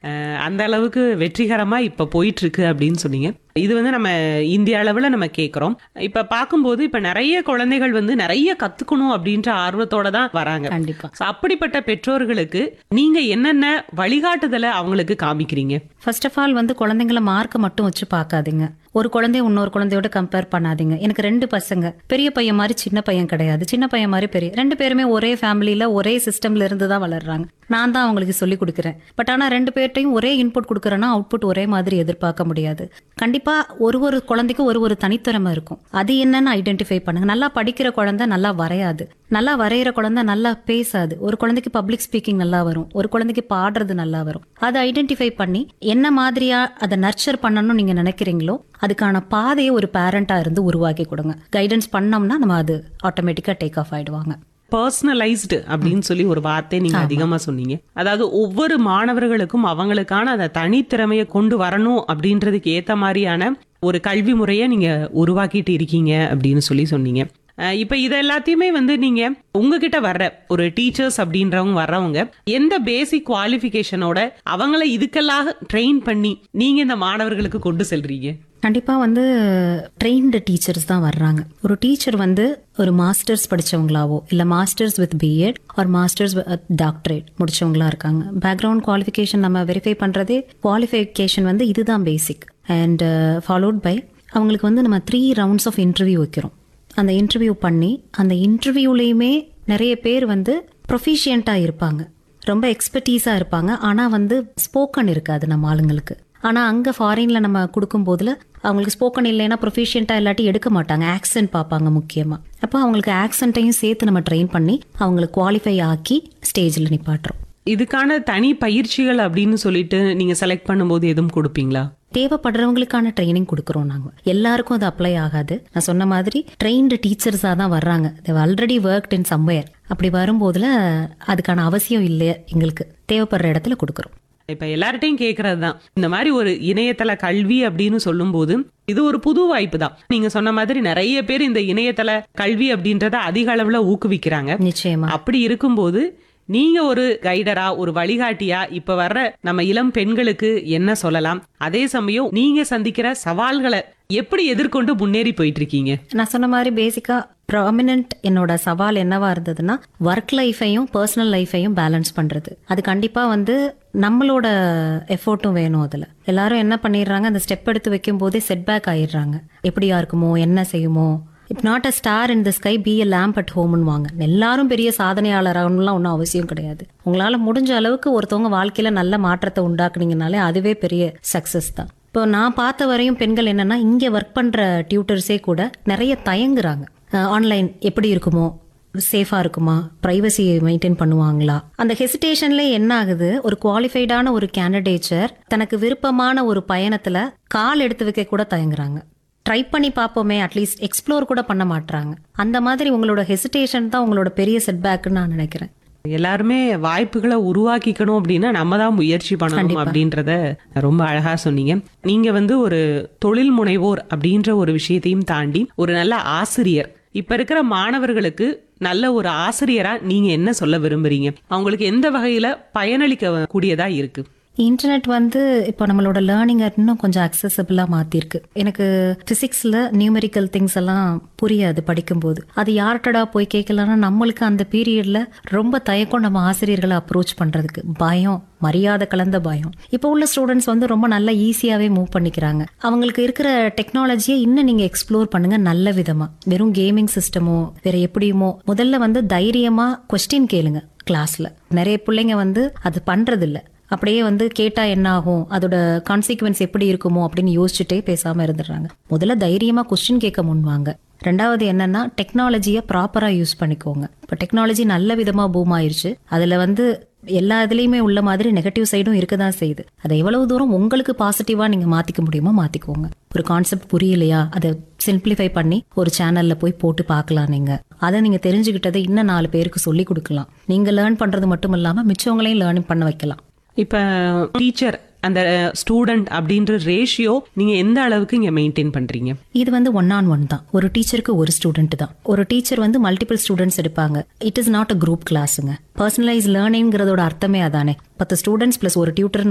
அஹ், அந்த அளவுக்கு வெற்றிகரமா இப்ப போயிட்டு இருக்கு அப்படின்னு சொன்னீங்க இது வந்து நம்ம இந்திய அளவுல நம்ம கேக்குறோம் இப்ப பார்க்கும்போது இப்ப நிறைய குழந்தைகள் வந்து நிறைய கத்துக்கணும் அப்படின்ற ஆர்வத்தோட தான் வராங்க கண்டிப்பா So, அப்படிப்பட்ட பெற்றோர்களுக்கு நீங்க என்னென்ன வழிகாட்டுதலை அவங்களுக்கு காமிக்கிறீங்க ஃபர்ஸ்ட் ஆஃப் ஆல் வந்து குழந்தைங்கள மார்க்கை மட்டும் வச்சு பார்க்காதீங்க ஒரு குழந்தைய இன்னொரு குழந்தையோட கம்பேர் பண்ணாதீங்க எனக்கு ரெண்டு பசங்க பெரிய பையன் மாதிரி சின்ன பையன் கிடையாது சின்ன பையன் மாதிரி பெரிய ரெண்டு பேருமே ஒரே ஃபேமிலியில ஒரே சிஸ்டம்ல இருந்து தான் வளர்றாங்க நான் தான் அவங்களுக்கு சொல்லி கொடுக்குறேன் பட் ஆனா ரெண்டு பேர்ட்டையும் ஒரே இன்புட் கொடுக்குறேன்னா அவுட்புட் ஒரே மாதிரி எதிர்பார்க்க முடியாது கண்டிப்பா ஒரு ஒரு குழந்தைக்கும் ஒரு ஒரு தனித்திறமை இருக்கும் அது என்னன்னு ஐடென்டிஃபை பண்ணுங்க நல்லா படிக்கிற குழந்தை நல்லா வரையாது நல்லா வரைகிற குழந்தை நல்லா பேசாது ஒரு குழந்தைக்கு பப்ளிக் ஸ்பீக்கிங் நல்லா வரும் ஒரு குழந்தைக்கு பாடுறது நல்லா வரும் அதை ஐடென்டிஃபை பண்ணி என்ன மாதிரியா அதை நர்ச்சர் பண்ணணும்னு நீங்க நினைக்கிறீங்களோ அதுக்கான பாதையை ஒரு பேரண்டா இருந்து உருவாக்கி கொடுங்க கைடன்ஸ் பண்ணோம்னா நம்ம அது ஆட்டோமேட்டிக்கா டேக் ஆஃப் ஆயிடுவாங்க பர்சனலைஸ்டு அப்படின்னு சொல்லி ஒரு வார்த்தை நீங்க அதிகமா சொன்னீங்க அதாவது ஒவ்வொரு மாணவர்களுக்கும் அவங்களுக்கான அந்த தனித்திறமையை கொண்டு வரணும் அப்படின்றதுக்கு ஏத்த மாதிரியான ஒரு கல்வி முறையை நீங்க உருவாக்கிட்டு இருக்கீங்க அப்படின்னு சொல்லி சொன்னீங்க அஹ் இப்ப இது எல்லாத்தையுமே வந்து நீங்க உங்ககிட்ட வர்ற ஒரு டீச்சர்ஸ் அப்படின்றவங்க வர்றவங்க எந்த பேசிக் குவாலிஃபிகேஷனோட அவங்கள இதுக்கெல்லாம் ட்ரெயின் பண்ணி நீங்க இந்த மாணவர்களுக்கு கொண்டு செல்றீங்க கண்டிப்பா வந்து ட்ரெயின்டு டீச்சர்ஸ் தான் வர்றாங்க ஒரு டீச்சர் வந்து ஒரு மாஸ்டர்ஸ் படிச்சவங்களாவோ இல்ல masters with BEd or masters doctorate முடிச்சவங்களா இருக்காங்க பேக்ரவுண்ட் குவாலிஃபிகேஷன் நம்ம வெரிஃபை பண்றதே குவாலிஃபிகேஷன் வந்து இதுதான் பேசிக் அண்ட் ஃபாலோட் பை அவங்களுக்கு வந்து நம்ம த்ரீ ரவுண்ட்ஸ் ஆஃப் இன்டர்வியூ வைக்கிறோம் அந்த இன்டர்வியூ பண்ணி அந்த இன்டர்வியூலையுமே நிறைய பேர் வந்து ப்ரொஃபிஷியண்ட்டாக இருப்பாங்க ரொம்ப எக்ஸ்பர்டீஸாக இருப்பாங்க ஆனால் வந்து ஸ்போக்கன் இருக்காது நம்ம ஆளுங்களுக்கு ஆனால் அங்கே ஃபாரினில் நம்ம கொடுக்கும் போதுல அவங்களுக்கு ஸ்போக்கன் இல்லைன்னா ப்ரொஃபிஷியண்ட்டாக இல்லாட்டி எடுக்க மாட்டாங்க ஆக்சென்ட் பார்ப்பாங்க முக்கியமாக அப்போ அவங்களுக்கு ஆக்சென்ட்டையும் சேர்த்து நம்ம ட்ரெயின் பண்ணி அவங்களுக்கு குவாலிஃபை ஆக்கி ஸ்டேஜில் நிப்பாட்டுறோம் இதுக்கான தனி பயிற்சிகள் அப்படின்னு சொல்லிட்டு நீங்க செலக்ட் பண்ணும்போது எதுவும் கொடுப்பீங்களா தேவைப்படுறவங்களுக்கான ட்ரைனிங் கொடுக்குறோம் நாங்கள் எல்லாருக்கும் அது அப்ளை ஆகாது நான் சொன்ன மாதிரி ட்ரெயின்டு டீச்சர்ஸாக தான் வர்றாங்க they've already worked in somewhere அப்படி வரும்போதுல அதுக்கான அவசியம் இல்லை எங்களுக்கு தேவைப்படுற இடத்துல கொடுக்குறோம் இப்ப எல்லார்ட்டையும் கேக்குறது தான் இந்த மாதிரி ஒரு இணையதள கல்வி அப்படின்னு சொல்லும்போது இது ஒரு புது வாய்ப்பு தான் நீங்க சொன்ன மாதிரி நிறைய பேர் இந்த இணையதள கல்வி அப்படின்றத அதிக அளவுல ஊக்குவிக்கிறாங்க நிச்சயமா அப்படி இருக்கும்போது நீங்க ஒரு கைடரா ஒரு வழிகாட்டியா இப்ப வர்ற நம்ம இளம் பெண்களுக்கு என்ன சொல்லலாம் அதே சமயம் நீங்க சந்திக்கிற சவால்களை எப்படி எதிர்கொண்டு முன்னேறி போயிட்டு இருக்கீங்க நான் சொன்ன மாதிரி பேசிக்கா ப்ராமினன்ட் என்னோட சவால் என்னவா இருந்ததுன்னா ஒர்க் லைஃபையும் பர்சனல் லைஃபையும் பேலன்ஸ் பண்றது அது கண்டிப்பா வந்து நம்மளோட எஃபோர்ட்டும் வேணும் அதுல எல்லாரும் என்ன பண்ணிடுறாங்க அந்த ஸ்டெப் எடுத்து வைக்கும் போதே செட்பேக் ஆயிடுறாங்க எப்படியா இருக்குமோ என்ன செய்யுமோ if not a star in the sky be a lamp at ஹோம்னு வாங்க எல்லாரும் பெரிய சாதனையாளராகணும்லாம் ஒன்றும் அவசியம் கிடையாது உங்களால முடிஞ்ச அளவுக்கு ஒருத்தவங்க வாழ்க்கையில நல்ல மாற்றத்தை உண்டாக்குனீங்கனாலே அதுவே பெரிய சக்சஸ் தான் இப்போ நான் பார்த்த வரையும் பெண்கள் என்னன்னா இங்கே ஒர்க் பண்ற டியூட்டர்ஸே கூட நிறைய தயங்குறாங்க ஆன்லைன் எப்படி இருக்குமோ சேஃபா இருக்குமா பிரைவசி மெயின்டைன் பண்ணுவாங்களா அந்த ஹெசிடேஷன்ல என்ன ஆகுது ஒரு குவாலிஃபைடான ஒரு கேண்டிடேச்சர் தனக்கு விருப்பமான ஒரு பயணத்துல கால் எடுத்து வைக்க கூட தயங்குறாங்க ட்ரை பண்ணி பார்ப்போமே அட்லீஸ்ட் எக்ஸ்ப்ளோர் கூட பண்ண மாட்றாங்க அந்த மாதிரி உங்களோட ஹெசிடேஷன் தான் உங்களோட பெரிய செட்பேக்னு நான் நினைக்கிறேன் எல்லாருமே வாய்ப்புகளை உருவாக்கிக்கணும் அப்படின்னா நம்ம தான் முயற்சி பண்ணணும் அப்படின்றத ரொம்ப அழகா சொன்னீங்க நீங்க வந்து ஒரு தொழில் முனைவோர் அப்படின்ற ஒரு விஷயத்தையும் தாண்டி ஒரு நல்ல ஆசிரியர் இப்ப இருக்கிற மாணவர்களுக்கு நல்ல ஒரு ஆசிரியரா நீங்க என்ன சொல்ல விரும்புறீங்க அவங்களுக்கு எந்த வகையில பயனளிக்க கூடியதா இருக்கு இன்டர்நெட் வந்து இப்போ நம்மளோட லேர்னிங்கை இன்னும் கொஞ்சம் அக்சசபிளாக மாற்றிருக்கு எனக்கு ஃபிசிக்ஸில் நியூமெரிக்கல் திங்ஸ் எல்லாம் புரியாது படிக்கும்போது அது யார்கிட்டடா போய் கேட்கலன்னா நம்மளுக்கு அந்த பீரியடில் ரொம்ப தயக்கம் நம்ம ஆசிரியர்களை அப்ரோச் பண்ணுறதுக்கு பயம் மரியாதை கலந்த பயம் இப்போ உள்ள ஸ்டூடெண்ட்ஸ் வந்து ரொம்ப நல்லா ஈஸியாகவே மூவ் பண்ணிக்கிறாங்க அவங்களுக்கு இருக்கிற டெக்னாலஜியை இன்னும் நீங்கள் எக்ஸ்ப்ளோர் பண்ணுங்க நல்ல விதமாக வெறும் கேமிங் சிஸ்டமோ வேற எப்படியுமோ முதல்ல வந்து தைரியமாக கொஸ்டின் கேளுங்க கிளாஸில் நிறைய பிள்ளைங்க வந்து அது பண்றதில்ல அப்படியே வந்து கேட்டா என்ன ஆகும் அதோட கான்சிக்வன்ஸ் எப்படி இருக்குமோ அப்படின்னு யோசிச்சுட்டே பேசாம இருந்துடுறாங்க முதல்ல தைரியமா கொஸ்டின் கேட்க முன்வாங்க ரெண்டாவது என்னன்னா டெக்னாலஜியை ப்ராப்பரா யூஸ் பண்ணிக்கோங்க இப்போ டெக்னாலஜி நல்ல விதமா பூம் ஆயிருச்சு அதுல வந்து எல்லா இதுலயுமே உள்ள மாதிரி நெகட்டிவ் சைடும் இருக்க தான் செய்யுது அதை எவ்வளவு தூரம் உங்களுக்கு பாசிட்டிவா நீங்க மாத்திக்க முடியுமோ மாத்திக்கோங்க ஒரு கான்செப்ட் புரியலையா அதை சிம்பிளிஃபை பண்ணி ஒரு சேனல்ல போய் போட்டு பார்க்கலாம் நீங்க அதை நீங்க தெரிஞ்சுக்கிட்டதை இன்னும் நாலு பேருக்கு சொல்லி கொடுக்கலாம் நீங்க லேர்ன் பண்றது மட்டும் இல்லாம மிச்சவங்களையும் லேர்ன் பண்ண வைக்கலாம் இப்ப டீச்சர் அந்த ஸ்டூடெண்ட் அப்படின்ற ரேஷியோ நீங்க எந்த அளவுக்கு இங்க மெயின்டைன் பண்றீங்க இது வந்து ஒன் ஆன் ஒன் தான் ஒரு டீச்சருக்கு ஒரு ஸ்டூடெண்ட் தான் ஒரு டீச்சர் வந்து மல்டிபிள் ஸ்டூடெண்ட்ஸ் எடுப்பாங்க it is not a group கிளாஸுங்க பர்சனலைஸ் லேர்னிங்கிறதோட அர்த்தமே அதானே பத்து ஸ்டூடெண்ட்ஸ் பிளஸ் ஒரு டியூட்டர்